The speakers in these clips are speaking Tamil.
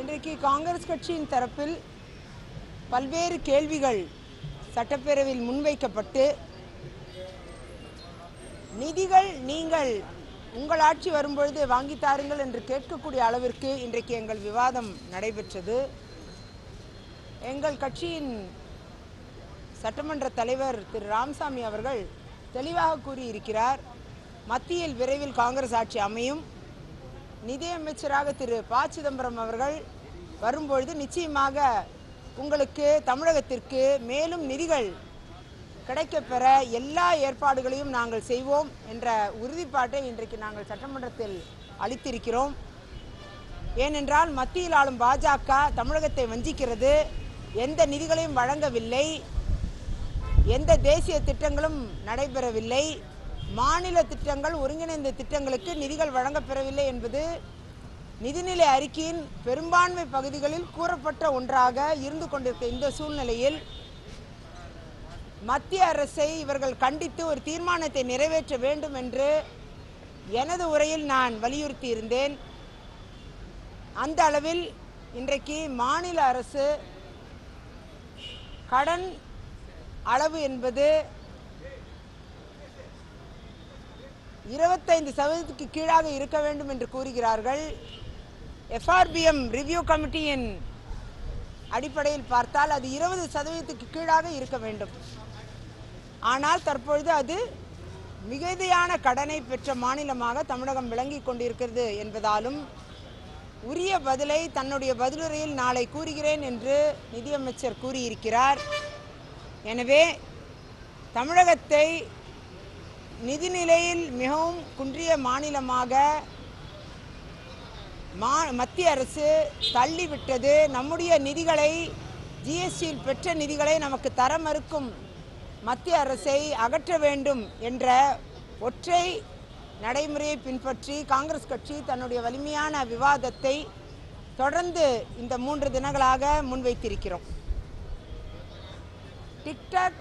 இன்றைக்கு காங்கிரஸ் கட்சியின் தரப்பில் பல்வேறு கேள்விகள் சட்டப்பேரவையில் முன்வைக்கப்பட்டு நிதிகள் நீங்கள் உங்கள் ஆட்சி வரும்பொழுது வாங்கி தாருங்கள் என்று கேட்கக்கூடிய அளவிற்கு இன்றைக்கு எங்கள் விவாதம் நடைபெற்றது எங்கள் கட்சியின் சட்டமன்ற தலைவர் திரு ராமசாமி அவர்கள் தெளிவாக கூறியிருக்கிறார் மத்தியில் விரைவில் காங்கிரஸ் ஆட்சி அமையும் நிதியமைச்சராக திரு ப சிதம்பரம் அவர்கள் வரும்பொழுது நிச்சயமாக உங்களுக்கு தமிழகத்திற்கு மேலும் நிதிகள் கிடைக்கப்பெற எல்லா ஏற்பாடுகளையும் நாங்கள் செய்வோம் என்ற உறுதிப்பாட்டை இன்றைக்கு நாங்கள் சட்டமன்றத்தில் அளித்திருக்கிறோம் ஏனென்றால் மத்தியில் ஆளும் பாஜக தமிழகத்தை வஞ்சிக்கிறது எந்த நிதிகளையும் வழங்கவில்லை எந்த தேசிய திட்டங்களும் நடைபெறவில்லை மாநில திட்டங்கள் ஒருங்கிணைந்த திட்டங்களுக்கு நிதிகள் வழங்கப்பெறவில்லை என்பது நிதிநிலை அறிக்கையின் பெரும்பான்மை பகுதிகளில் கூறப்பட்ட ஒன்றாக இருந்து கொண்டிருக்க இந்த சூழ்நிலையில் மத்திய அரசை இவர்கள் கண்டித்து ஒரு தீர்மானத்தை நிறைவேற்ற வேண்டும் என்று எனது உரையில் நான் வலியுறுத்தி இருந்தேன் அந்த அளவில் இன்றைக்கு மாநில அரசு கடன் அளவு என்பது இருபத்தைந்து சதவீதத்துக்கு கீழாக இருக்க வேண்டும் என்று கூறுகிறார்கள் எஃப்ஆர்பிஎம் ரிவ்யூ கமிட்டியின் அடிப்படையில் பார்த்தால் அது இருபது சதவீதத்துக்கு கீழாக இருக்க வேண்டும் ஆனால் தற்பொழுது அது மிகுதியான கடனை பெற்ற மாநிலமாக தமிழகம் விளங்கி கொண்டிருக்கிறது என்பதாலும் உரிய பதிலை தன்னுடைய பதிலுரையில் நாளை கூறுகிறேன் என்று நிதியமைச்சர் கூறியிருக்கிறார் எனவே தமிழகத்தை நிதிநிலையில் மிகவும் குன்றிய மாநிலமாக மா மத்திய அரசு தள்ளிவிட்டது நம்முடைய நிதிகளை ஜிஎஸ்டியில் பெற்ற நிதிகளை நமக்கு தர மறுக்கும் மத்திய அரசை அகற்ற வேண்டும் என்ற ஒற்றை நடைமுறையை பின்பற்றி காங்கிரஸ் கட்சி தன்னுடைய வலிமையான விவாதத்தை தொடர்ந்து இந்த மூன்று தினங்களாக முன்வைத்திருக்கிறோம் டிக்டாக்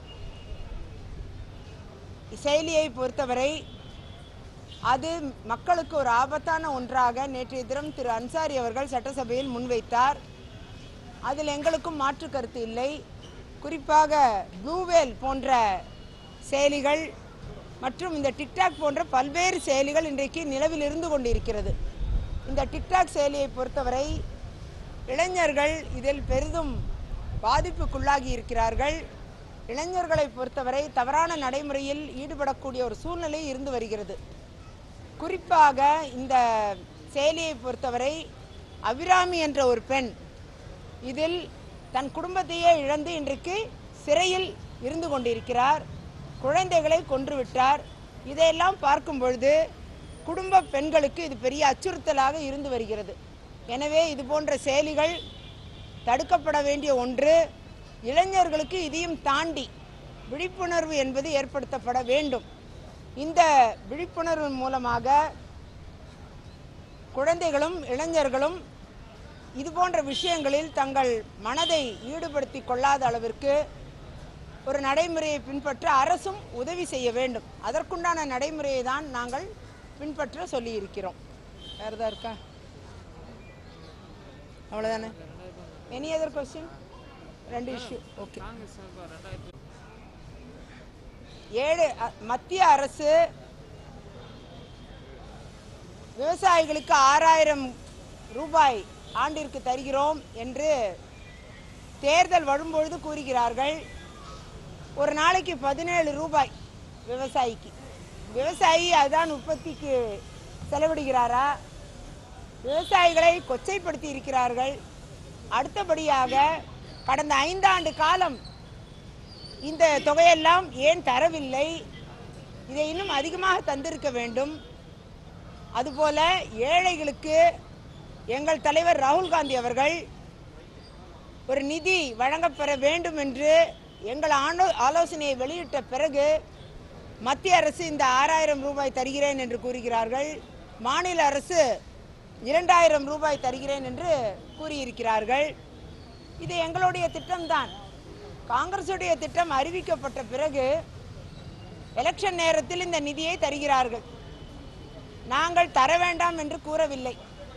செயலியை பொறுத்தவரை அது மக்களுக்கு ஒரு ஆபத்தான ஒன்றாக நேற்றைய தினம் திரு அன்சாரி அவர்கள் சட்டசபையில் முன்வைத்தார் அதில் எங்களுக்கும் மாற்று கருத்து இல்லை குறிப்பாக ப்ளூவேல் போன்ற செயலிகள் மற்றும் இந்த டிக்டாக் போன்ற பல்வேறு செயலிகள் இன்றைக்கு நிலவில் இருந்து கொண்டிருக்கிறது இந்த டிக்டாக் செயலியை பொறுத்தவரை இளைஞர்கள் இதில் பெரிதும் பாதிப்புக்குள்ளாகி இருக்கிறார்கள் இளைஞர்களை பொறுத்தவரை தவறான நடைமுறையில் ஈடுபடக்கூடிய ஒரு சூழ்நிலை இருந்து வருகிறது குறிப்பாக இந்த செயலியை பொறுத்தவரை அபிராமி என்ற ஒரு பெண் இதில் தன் குடும்பத்தையே இழந்து இன்றைக்கு சிறையில் இருந்து கொண்டிருக்கிறார் குழந்தைகளை கொன்றுவிட்டார் இதையெல்லாம் பார்க்கும் பொழுது குடும்ப பெண்களுக்கு இது பெரிய அச்சுறுத்தலாக இருந்து வருகிறது எனவே இது போன்ற செயலிகள் தடுக்கப்பட வேண்டிய ஒன்று இளைஞர்களுக்கு இதையும் தாண்டி விழிப்புணர்வு என்பது ஏற்படுத்தப்பட வேண்டும் இந்த விழிப்புணர்வு மூலமாக குழந்தைகளும் இளைஞர்களும் இது போன்ற விஷயங்களில் தங்கள் மனதை ஈடுபடுத்தி கொள்ளாத அளவிற்கு ஒரு நடைமுறையை பின்பற்ற அரசும் உதவி செய்ய வேண்டும் அதற்குண்டான நடைமுறையை தான் நாங்கள் பின்பற்ற சொல்லியிருக்கிறோம் வேறு எதாவது இருக்கா அவ்வளோதானே எனி அதர் கொஸ்டின் ரெண்டு இஷ்யூ ஓகே ஏழு அ, மத்திய அரசு விவசாயிகளுக்கு ஆறாயிரம் ரூபாய் ஆண்டிற்கு தருகிறோம் என்று தேர்தல் வரும்பொழுது கூறுகிறார்கள் ஒரு நாளைக்கு பதினேழு ரூபாய் விவசாயிக்கு விவசாயி அதுதான் உற்பத்திக்கு செலவிடுகிறாரா விவசாயிகளை கொச்சைப்படுத்தி இருக்கிறார்கள் அடுத்தபடியாக கடந்த ஐந்தாண்டு காலம் இந்த தொகையெல்லாம் ஏன் தரவில்லை இதை இன்னும் அதிகமாக தந்திருக்க வேண்டும் அதுபோல ஏழைகளுக்கு எங்கள் தலைவர் ராகுல் காந்தி அவர்கள் ஒரு நிதி வழங்கப்பெற வேண்டும் என்று எங்கள் ஆலோ ஆலோசனையை வெளியிட்ட பிறகு மத்திய அரசு இந்த ஆறாயிரம் ரூபாய் தருகிறேன் என்று கூறுகிறார்கள் மாநில அரசு இரண்டாயிரம் ரூபாய் தருகிறேன் என்று கூறியிருக்கிறார்கள் இது எங்களுடைய திட்டம்தான் காங்கிரசுடைய திட்டம் அறிவிக்கப்பட்ட பிறகு எலெக்ஷன் நேரத்தில் இந்த நிதியை தருகிறார்கள் நாங்கள் தர வேண்டாம் என்று கூறவில்லை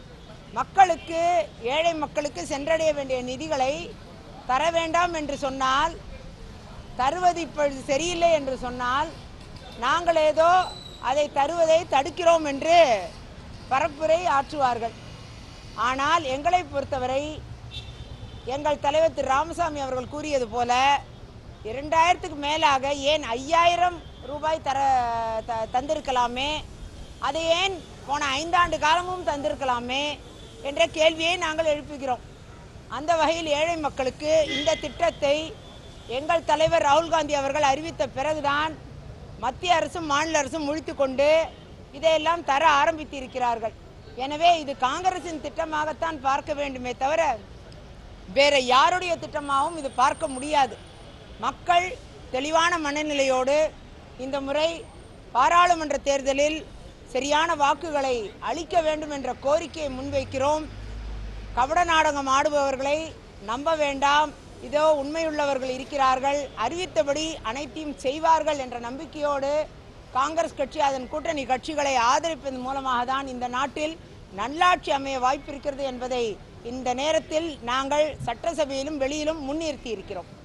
மக்களுக்கு ஏழை மக்களுக்கு சென்றடைய வேண்டிய நிதிகளை தர வேண்டாம் என்று சொன்னால் தருவது இப்பொழுது சரியில்லை என்று சொன்னால் நாங்கள் ஏதோ அதை தருவதை தடுக்கிறோம் என்று பரப்புரை ஆற்றுவார்கள் ஆனால் எங்களை பொறுத்தவரை எங்கள் தலைவர் திரு ராமசாமி அவர்கள் கூறியது போல இரண்டாயிரத்துக்கு மேலாக ஏன் ஐயாயிரம் ரூபாய் தர த தந்திருக்கலாமே அதை ஏன் போன ஐந்தாண்டு காலமும் தந்திருக்கலாமே என்ற கேள்வியை நாங்கள் எழுப்புகிறோம் அந்த வகையில் ஏழை மக்களுக்கு இந்த திட்டத்தை எங்கள் தலைவர் ராகுல் காந்தி அவர்கள் அறிவித்த பிறகுதான் மத்திய அரசும் மாநில அரசும் முழித்து கொண்டு இதையெல்லாம் தர ஆரம்பித்திருக்கிறார்கள் எனவே இது காங்கிரசின் திட்டமாகத்தான் பார்க்க வேண்டுமே தவிர வேற யாருடைய திட்டமாகவும் இது பார்க்க முடியாது மக்கள் தெளிவான மனநிலையோடு இந்த முறை பாராளுமன்ற தேர்தலில் சரியான வாக்குகளை அளிக்க வேண்டும் என்ற கோரிக்கையை முன்வைக்கிறோம் கபட நாடகம் ஆடுபவர்களை நம்ப வேண்டாம் இதோ உண்மையுள்ளவர்கள் இருக்கிறார்கள் அறிவித்தபடி அனைத்தையும் செய்வார்கள் என்ற நம்பிக்கையோடு காங்கிரஸ் கட்சி அதன் கூட்டணி கட்சிகளை ஆதரிப்பதன் மூலமாக தான் இந்த நாட்டில் நல்லாட்சி அமைய வாய்ப்பிருக்கிறது என்பதை இந்த நேரத்தில் நாங்கள் சட்டசபையிலும் வெளியிலும் முன்னிறுத்தி இருக்கிறோம்